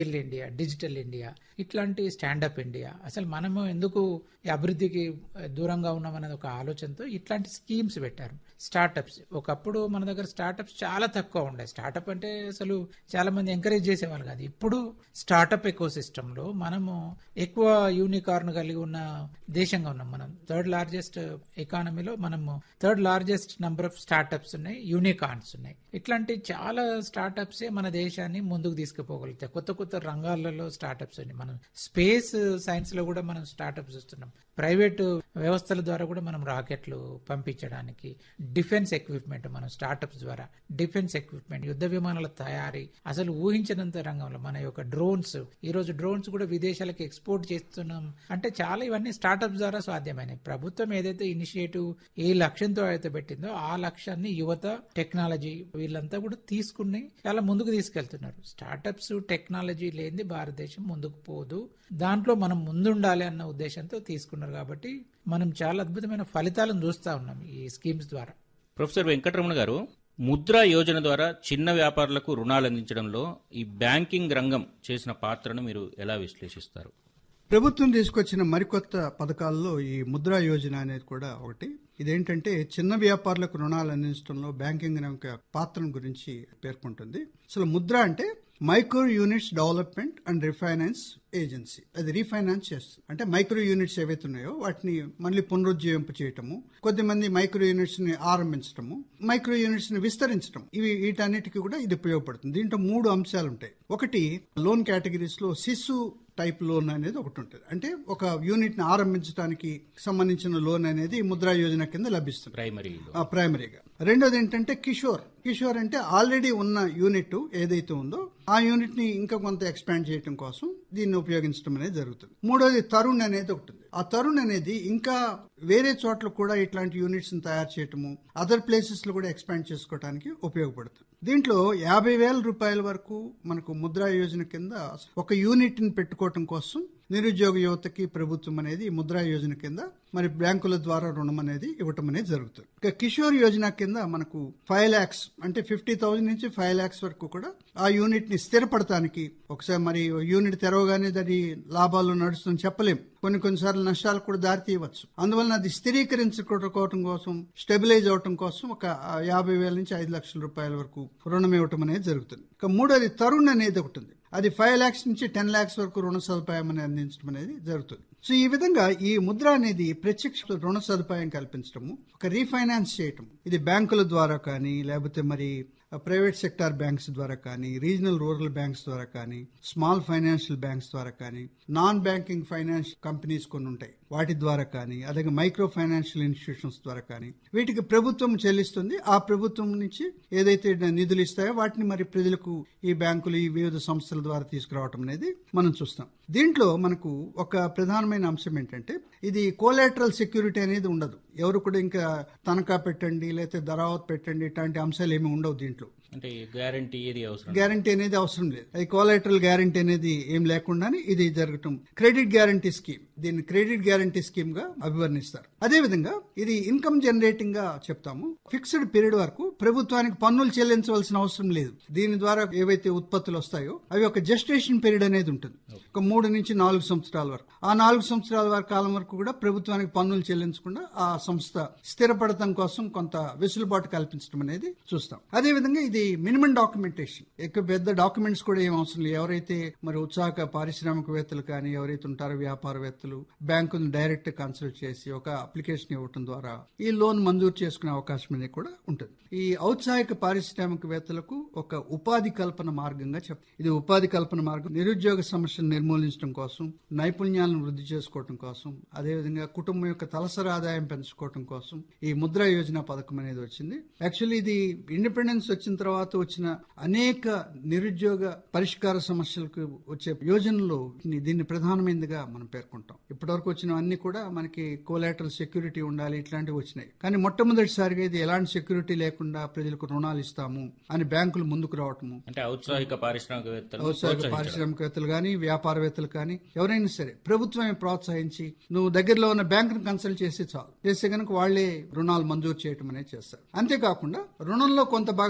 skill India digital India ఇట్లాంటి standup India అసలు మనము ఎందుకు ఈ అభివృద్ధికి దూరంగా ఉన్నామనేది ఒక ఆలోచనతో ఇట్లాంటి స్కీమ్స్ పెట్టారు స్టార్టప్స్ ఒకప్పుడు మన దగ్గర స్టార్టప్స్ చాలా తక్కువ ఉండే స్టార్టప్ అంటే అసలు చాలా మంది ఎంకరేజ్ చేసేవాళ్ళు కాదు ఇప్పుడు స్టార్టప్ ఎకో లో మనము ఎక్కువ యూనికార్న్ కలిగి ఉన్న దేశంగా ఉన్నాం మనం థర్డ్ లార్జెస్ట్ ఎకానమీలో మనము third largest number of startups ఉన్నాయి యూనికార్న్స్ ఉన్నాయి ఇట్లాంటి చాలా స్టార్టప్సే మన దేశాన్ని ముందుకు తీసుకుపోగలుగుతాయి కొత్త కొత్త రంగాలలో స్టార్టప్స్ ఉన్నాయి మనం స్పేస్ సైన్స్ లో కూడా మనం స్టార్టప్స్ చూస్తున్నాం ప్రైవేటు వ్యవస్థల ద్వారా కూడా మనం రాకెట్లు పంపించడానికి డిఫెన్స్ ఎక్విప్మెంట్ మనం స్టార్టప్స్ ద్వారా డిఫెన్స్ ఎక్విప్మెంట్ యుద్ధ విమానాల తయారీ అసలు ఊహించినంత రంగంలో మన యొక్క డ్రోన్స్ ఈ రోజు డ్రోన్స్ కూడా విదేశాలకు ఎక్స్పోర్ట్ చేస్తున్నాం అంటే చాలా ఇవన్నీ స్టార్టప్స్ ద్వారా సాధ్యమైనవి ప్రభుత్వం ఏదైతే ఇనిషియేటివ్ ఏ లక్ష్యంతో అయితే పెట్టిందో ఆ లక్ష్యాన్ని యువత టెక్నాలజీ వీళ్ళంతా కూడా తీసుకుని చాలా ముందుకు తీసుకెళ్తున్నారు స్టార్టప్స్ టెక్నాలజీ లేనిది భారతదేశం ముందుకు పోదు దాంట్లో మనం ముందుండాలి అన్న ఉద్దేశంతో తీసుకున్నారు కాబట్టి మనం చాలా అద్భుతమైన ఫలితాలను చూస్తా ఉన్నాం ఈ స్కీమ్స్ ద్వారా ప్రొఫెసర్ వెంకటరమణ గారు ముద్రా యోజన ద్వారా చిన్న వ్యాపారులకు రుణాలు అందించడంలో ఈ బ్యాంకింగ్ రంగం చేసిన పాత్రను మీరు ఎలా విశ్లేషిస్తారు ప్రభుత్వం తీసుకొచ్చిన మరికొత్త పథకాల్లో ఈ ముద్రా యోజన అనేది కూడా ఒకటి ఇదేంటంటే చిన్న వ్యాపారులకు రుణాలు అందించడంలో బ్యాంకింగ్ రంగ యొక్క పాత్రను గురించి పేర్కొంటుంది అసలు ముద్ర అంటే micro units development and refinance agency అది రీఫైనాన్స్ చేస్తుంది అంటే మైక్రో యూనిట్స్ ఏవైతే ఉన్నాయో వాటిని మళ్ళీ పునరుజ్జీవింప చేయటము కొద్దిమంది మైక్రో యూనిట్స్ ని ఆరంభించటము మైక్రో యూనిట్స్ ని విస్తరించడం ఇవి వీటన్నిటికీ కూడా ఇది ఉపయోగపడుతుంది దీంట్లో మూడు అంశాలు ఉంటాయి ఒకటి లోన్ కేటగిరీస్ లో శిశు టైప్ లోన్ అనేది ఒకటి ఉంటుంది అంటే ఒక యూనిట్ ని ఆరంభించడానికి సంబంధించిన లోన్ అనేది ముద్రా యోజన కింద లభిస్తుంది ప్రైమరీలో ఆ, ప్రైమరీగా రెండోది ఏంటంటే కిషోర్ కిషోర్ అంటే ఆల్రెడీ ఉన్న యూనిట్ ఏదైతే ఉందో ఆ యూనిట్ ని ఇంకా కొంత ఎక్స్పాండ్ చేయడం కోసం దీన్ని ఉపయోగించడం అనేది జరుగుతుంది మూడోది తరుణ్ అనేది ఒకటి ఉంది ఆ తరుణ్ అనేది ఇంకా వేరే చోట్ల కూడా ఇట్లాంటి యూనిట్స్ ని తయారు చేయటము అదర్ ప్లేసెస్ లో కూడా ఎక్స్పాండ్ చేసుకోవడానికి ఉపయోగపడుతుంది దీంట్లో యాభై వేల రూపాయల వరకు మనకు ముద్రా యోజన కింద ఒక యూనిట్ ని పెట్టుకోవటం కోసం నిరుద్యోగ యువతకి ప్రభుత్వం అనేది ఈ ముద్రా యోజన కింద మరి బ్యాంకుల ద్వారా రుణం అనేది ఇవ్వటం అనేది జరుగుతుంది ఇక కిషోర్ యోజన కింద మనకు ఫైవ్ ల్యాక్స్ అంటే ఫిఫ్టీ థౌసండ్ నుంచి ఫైవ్ ల్యాక్స్ వరకు కూడా ఆ యూనిట్ ని స్థిరపడటానికి ఒకసారి మరి యూనిట్ తెరవగానే దాని లాభాలు నడుస్తుందని చెప్పలేం కొన్ని కొన్నిసార్లు నష్టాలు కూడా దారి తీయవచ్చు అందువలన అది స్థిరీకరించుకోవటం కోసం స్టెబిలైజ్ అవటం కోసం ఒక ఆ, యాభై వేల నుంచి ఐదు లక్షల రూపాయల వరకు రుణం ఇవ్వటం అనేది జరుగుతుంది ఇక మూడోది తరుణ్ అనేది ఒకటి ఉంది అది ఫైవ్ లాక్స్ నుంచి టెన్ లాక్స్ వరకు రుణ సదుపాయం అనేది అందించడం అనేది జరుగుతుంది సో ఈ విధంగా ఈ ముద్ర అనేది ప్రత్యక్ష రుణ సదుపాయం కల్పించడము ఒక రీఫైనాన్స్ చేయటం ఇది బ్యాంకుల ద్వారా కానీ లేకపోతే మరి ప్రైవేట్ సెక్టార్ బ్యాంక్స్ ద్వారా కానీ రీజనల్ రూరల్ బ్యాంక్స్ ద్వారా కానీ స్మాల్ ఫైనాన్షియల్ బ్యాంక్స్ ద్వారా కానీ నాన్ బ్యాంకింగ్ ఫైనాన్స్ కంపెనీస్ కొన్ని ఉంటాయి వాటి ద్వారా కానీ అలాగే మైక్రో ఫైనాన్షియల్ ఇన్స్టిట్యూషన్స్ ద్వారా కానీ వీటికి ప్రభుత్వం చెల్లిస్తుంది ఆ ప్రభుత్వం నుంచి ఏదైతే నిధులు ఇస్తాయో వాటిని మరి ప్రజలకు ఈ బ్యాంకులు ఈ వివిధ సంస్థల ద్వారా తీసుకురావటం అనేది మనం చూస్తాం దీంట్లో మనకు ఒక ప్రధానమైన అంశం ఏంటంటే ఇది కోలాటరల్ సెక్యూరిటీ అనేది ఉండదు ఎవరు కూడా ఇంకా తనఖా పెట్టండి లేకపోతే ధరావత్ పెట్టండి ఇట్లాంటి అంశాలు ఏమి ఉండవు దీంట్లో అంటే గ్యారంటీ ఏది అవసరం గ్యారంటీ అనేది అవసరం లేదు అది కోలాటరల్ గ్యారంటీ అనేది ఏం లేకుండానే ఇది జరగటం క్రెడిట్ గ్యారంటీ స్కీమ్ దీన్ని క్రెడిట్ గ్యారంటీ స్కీమ్ గా అభివర్ణిస్తారు అదే విధంగా ఇది ఇన్కమ్ జనరేటింగ్ గా చెప్తాము ఫిక్స్డ్ పీరియడ్ వరకు ప్రభుత్వానికి పన్నులు చెల్లించవలసిన అవసరం లేదు దీని ద్వారా ఏవైతే ఉత్పత్తులు వస్తాయో అవి ఒక జస్టేషన్ పీరియడ్ అనేది ఉంటుంది ఒక మూడు నుంచి నాలుగు సంవత్సరాల వరకు ఆ నాలుగు సంవత్సరాల వరకు కాలం వరకు కూడా ప్రభుత్వానికి పన్నులు చెల్లించకుండా ఆ సంస్థ స్థిరపడటం కోసం కొంత వెసులుబాటు కల్పించడం అనేది చూస్తాం అదే విధంగా ఇది మినిమం డాక్యుమెంటేషన్ ఎక్కువ పెద్ద డాక్యుమెంట్స్ కూడా ఏం అవసరం లేదు ఎవరైతే మరి ఉత్సాహక పారిశ్రామికవేత్తలు కానీ ఎవరైతే ఉంటారో వ్యాపారవేత్తలు బ్యాంకును డైరెక్ట్ కన్సల్ట్ చేసి ఒక అప్లికేషన్ ఇవ్వటం ద్వారా ఈ లోన్ మంజూరు చేసుకునే అవకాశం అనేది కూడా ఉంటుంది ఈ ఔత్సాహిక పారిశ్రామికవేత్తలకు ఒక ఉపాధి కల్పన మార్గంగా చెప్ ఇది ఉపాధి కల్పన మార్గం నిరుద్యోగ సమస్యను నిర్మూలించడం కోసం నైపుణ్యాలను వృద్ధి చేసుకోవడం కోసం అదేవిధంగా కుటుంబం యొక్క తలసరి ఆదాయం పెంచుకోవడం కోసం ఈ ముద్రా యోజన పథకం అనేది వచ్చింది యాక్చువల్లీ ఇది ఇండిపెండెన్స్ వచ్చిన తర్వాత వచ్చిన అనేక నిరుద్యోగ పరిష్కార సమస్యలకు వచ్చే యోజనలో దీన్ని ప్రధానమైనదిగా మనం పేర్కొంటాం ఇప్పటివరకు వచ్చినవన్నీ కూడా మనకి కోలాటరల్ సెక్యూరిటీ ఉండాలి ఇట్లాంటివి వచ్చినాయి కానీ మొట్టమొదటిసారిగా ఇది ఎలాంటి సెక్యూరిటీ లేకుండా ప్రజలకు రుణాలు ఇస్తాము అని బ్యాంకులు ముందుకు రావటము అంటే ఔత్సాహిక పారిశ్రామికవేత్తలు ఔత్సాహిక పారిశ్రామికవేత్తలు కానీ వ్యాపారవేత్తలు కానీ ఎవరైనా సరే ప్రభుత్వమే ప్రోత్సహించి నువ్వు దగ్గరలో ఉన్న బ్యాంకును కన్సల్ట్ చేసి చాలు చేస్తే కనుక వాళ్లే రుణాలు మంజూరు చేయటం అనేది చేస్తారు అంతేకాకుండా రుణంలో కొంత భాగాన్ని సబ్సిడీ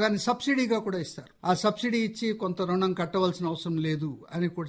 సబ్సిడీగా కూడా ఇస్తారు ఆ సబ్సిడీ ఇచ్చి కొంత రుణం కట్టవలసిన అవసరం లేదు అని కూడా